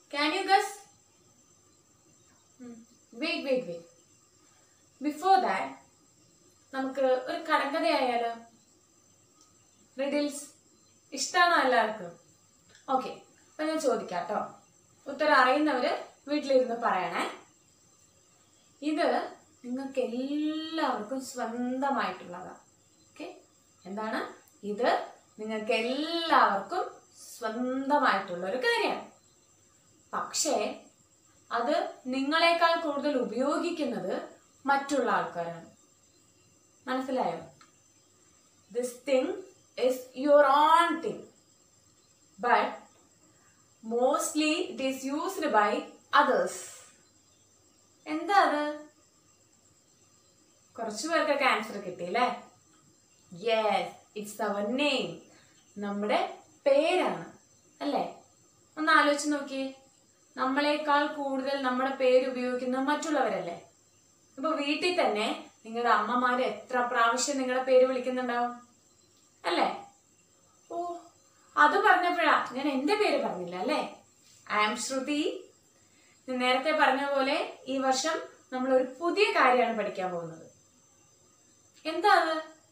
Can you guess? Wait wait wait before that നമുക്ക് ഒരു കടങ്കഥയായാലോ riddles ഇഷ്ടമാണോ എല്ലാവർക്കും ഓക്കെ അപ്പൊ ഞാൻ ചോദിക്കാം കേട്ടോ ഉത്തരം അറിയുന്നവര് വീട്ടിലിരുന്ന് പറയണേ ഇത് നിങ്ങൾക്ക് എല്ലാവർക്കും സ്വന്തമായിട്ടുള്ളതാണ് ഓക്കെ എന്താണ് ഇത് നിങ്ങൾക്ക് എല്ലാവർക്കും സ്വന്തമായിട്ടുള്ള ഒരു കാര്യമാണ് പക്ഷേ അത് നിങ്ങളെക്കാൾ കൂടുതൽ ഉപയോഗിക്കുന്നത് മറ്റുള്ള ആൾക്കാരാണ് മനസ്സിലായോ this thing is your own thing but mostly it is used by others എന്താ അത് കുറച്ചു പേർക്കൊക്കെ ആൻസർ കിട്ടിയില്ലേ യെസ് ഇറ്റ്സ് അവർ നെയിം നമ്മുടെ പേരാണ് അല്ലേ ഒന്ന് ആലോചിച്ച് നോക്കിയേ നമ്മളെക്കാൾ കൂടുതൽ നമ്മുടെ പേര് ഉപയോഗിക്കുന്നത് മറ്റുള്ളവരല്ലേ ഇപ്പൊ വീട്ടിൽ തന്നെ നിങ്ങളുടെ അമ്മമാര് എത്ര പ്രാവശ്യം നിങ്ങളുടെ പേര് വിളിക്കുന്നുണ്ടാവും അല്ലേ ഓ അത് പറഞ്ഞപ്പോഴാ ഞാൻ എന്റെ പേര് പറഞ്ഞില്ല അല്ലേ ഐ ആം ശ്രുതി ഞാൻ നേരത്തെ പറഞ്ഞ പോലെ ഈ വർഷം നമ്മൾ ഒരു പുതിയ കാര്യമാണ് പഠിക്കാൻ പോകുന്നത് എന്താ അത്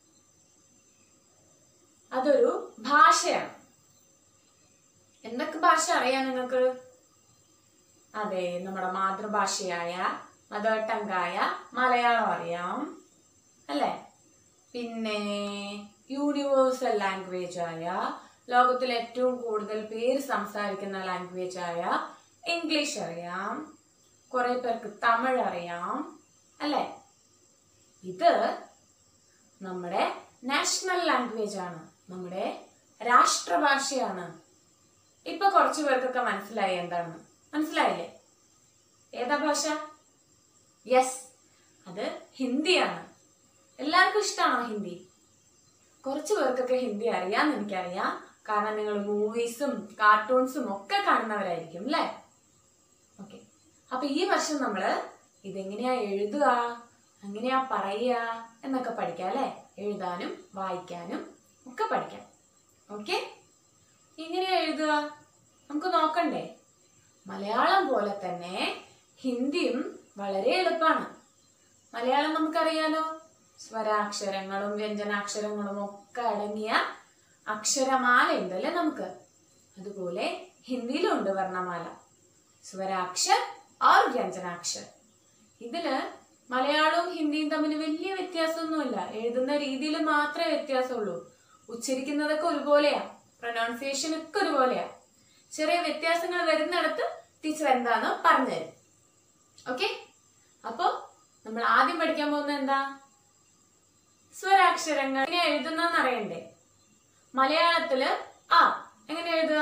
അതൊരു ഭാഷയാണ് എന്തൊക്കെ ഭാഷ അറിയാം നിങ്ങൾക്ക് അതെ നമ്മുടെ മാതൃഭാഷയായ മദർ ടങ്കായ മലയാളം അറിയാം അല്ലേ പിന്നെ യൂണിവേഴ്സൽ ലാംഗ്വേജ് ആയ ലോകത്തിൽ ഏറ്റവും കൂടുതൽ പേര് സംസാരിക്കുന്ന ലാംഗ്വേജ് ആയ ഇംഗ്ലീഷ് അറിയാം കുറെ പേർക്ക് തമിഴ് അറിയാം അല്ലേ ഇത് നമ്മുടെ നാഷണൽ ലാംഗ്വേജ് ആണ് നമ്മുടെ രാഷ്ട്രഭാഷയാണ് ഇപ്പൊ കുറച്ചു പേർക്കൊക്കെ മനസ്സിലായി എന്താണെന്ന് മനസ്സിലായില്ലേ ഏതാ ഭാഷ യെസ് അത് ഹിന്ദിയാണ് എല്ലാവർക്കും ഇഷ്ടമാണോ ഹിന്ദി കുറച്ചു പേർക്കൊക്കെ ഹിന്ദി അറിയാന്ന് എനിക്കറിയാം കാരണം നിങ്ങൾ മൂവീസും കാർട്ടൂൺസും ഒക്കെ കാണുന്നവരായിരിക്കും അല്ലേ ഓക്കെ അപ്പൊ ഈ വർഷം നമ്മള് ഇതെങ്ങനെയാ എഴുതുക എങ്ങനെയാ പറയുക എന്നൊക്കെ പഠിക്കാം അല്ലേ എഴുതാനും വായിക്കാനും ഒക്കെ പഠിക്കാം ഓക്കെ എങ്ങനെയാ എഴുതുക നമുക്ക് നോക്കണ്ടേ മലയാളം പോലെ തന്നെ ഹിന്ദിയും വളരെ എളുപ്പമാണ് മലയാളം നമുക്കറിയാലോ സ്വരാക്ഷരങ്ങളും വ്യഞ്ജനാക്ഷരങ്ങളും ഒക്കെ അടങ്ങിയ അക്ഷരമാല ഉണ്ടല്ലേ നമുക്ക് അതുപോലെ ഹിന്ദിയിലും ഉണ്ട് വർണ്ണമാല സ്വരാക്ഷർ ഓർ വ്യഞ്ജനാക്ഷർ ഇതില് മലയാളവും ഹിന്ദിയും തമ്മിൽ വലിയ വ്യത്യാസമൊന്നുമില്ല എഴുതുന്ന രീതിയിൽ മാത്രമേ വ്യത്യാസമുള്ളൂ ഉച്ചരിക്കുന്നതൊക്കെ ഒരുപോലെയാ പ്രൊനൗൺസിയേഷൻ ഒക്കെ ഒരുപോലെയാ ചെറിയ വ്യത്യാസങ്ങൾ വരുന്നിടത്ത് ടീച്ചർ എന്താന്ന് പറഞ്ഞുതരും ഓക്കെ അപ്പോ നമ്മൾ ആദ്യം പഠിക്കാൻ പോകുന്നത് എന്താ സ്വരാക്ഷരങ്ങൾ എങ്ങനെ എഴുതുന്നെന്ന് അറിയണ്ടേ മലയാളത്തില് ആ എങ്ങനെ എഴുതുക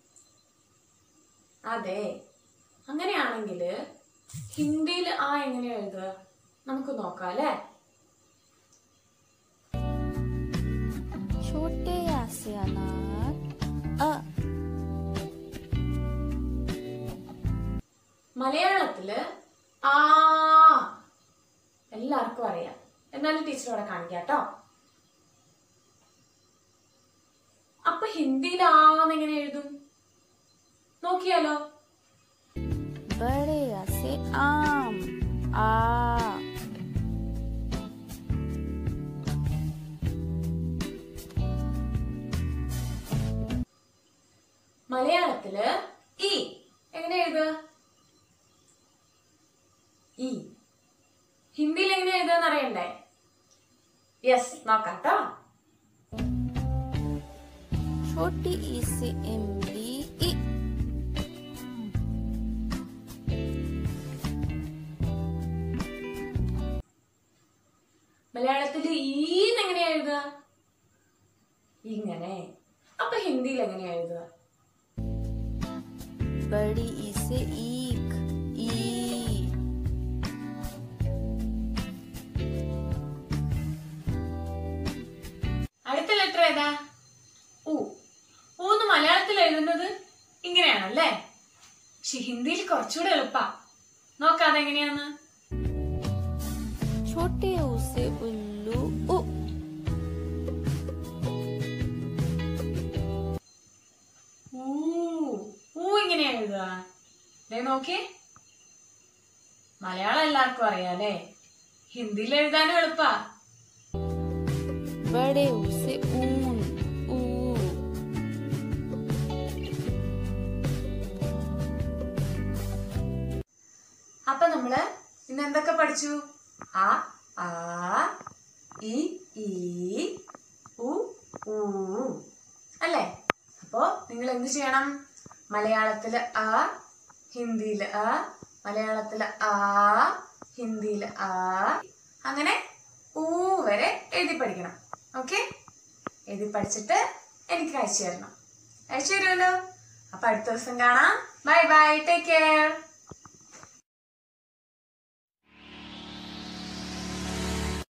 അതെ അങ്ങനെയാണെങ്കിൽ ഹിന്ദിയിൽ ആ എങ്ങനെ എഴുതുക നമുക്ക് നോക്കാം അല്ലേ छोटे या से अनार अ മലയാളത്തില് ആ എല്ലാവർക്കും അറിയാം എന്നാലും ടീച്ചർ അവിടെ കാണിക്കാം കേട്ടോ അപ്പൊ ഹിന്ദിയിൽ ആന്ന് എങ്ങനെ എഴുതും നോക്കിയാലോ बड़े या से आम आ മലയാളത്തില് ഇ എങ്ങനെ എഴുതുക ഇ ഹിന്ദിയിൽ എങ്ങനെ എഴുതുക അറിയണ്ടേ യെസ് നോക്കാം കേട്ടോ छोटी ई से इमली ई മലയാളത്തില് ഈന്ന് എങ്ങനെയാ എഴുതുക ഇങ്ങനെ അപ്പൊ ഹിന്ദിയിൽ എങ്ങനെയാ എഴുതുക बड़ी ई से ईख ई അടുത്ത ലെറ്റർ ഏതാ ഊ ഊന്ന് മലയാളത്തിൽ എഴുതുന്നത് ഇങ്ങനെയാണല്ലേ പക്ഷെ ഹിന്ദിയിൽ കുറച്ചുകൂടെ എളുപ്പാ നോക്കാം അതെങ്ങനെയാന്ന് छोटे ऊ से उल्लू उ ഊ ഊ ഇങ്ങനെയാ എഴുതുക ദേ നോക്കിയേ മലയാളം എല്ലാവർക്കും അറിയാം അല്ലേ ഹിന്ദിയിൽ എഴുതാനും എളുപ്പാ बड़े ऊ से ऊन ऊ അപ്പൊ നമ്മള് ഇന്ന് എന്തൊക്കെ പഠിച്ചു ആ ആ ഇ ഈ ഉ ഊ അല്ലേ അപ്പോ നിങ്ങൾ എന്ത് ചെയ്യണം മലയാളത്തില് ആ ഹിന്ദിയില് ആ മലയാളത്തില് ആ ഹിന്ദിയില് ആ അങ്ങനെ ഊ വരെ എഴുതി പഠിക്കണം ഓക്കെ എഴുതി പഠിച്ചിട്ട് എനിക്ക് അയച്ചു തരണം അയച്ചു തരുമല്ലോ അപ്പൊ അടുത്ത ദിവസം കാണാം ബൈ ബൈ ടേക്ക് കെയർ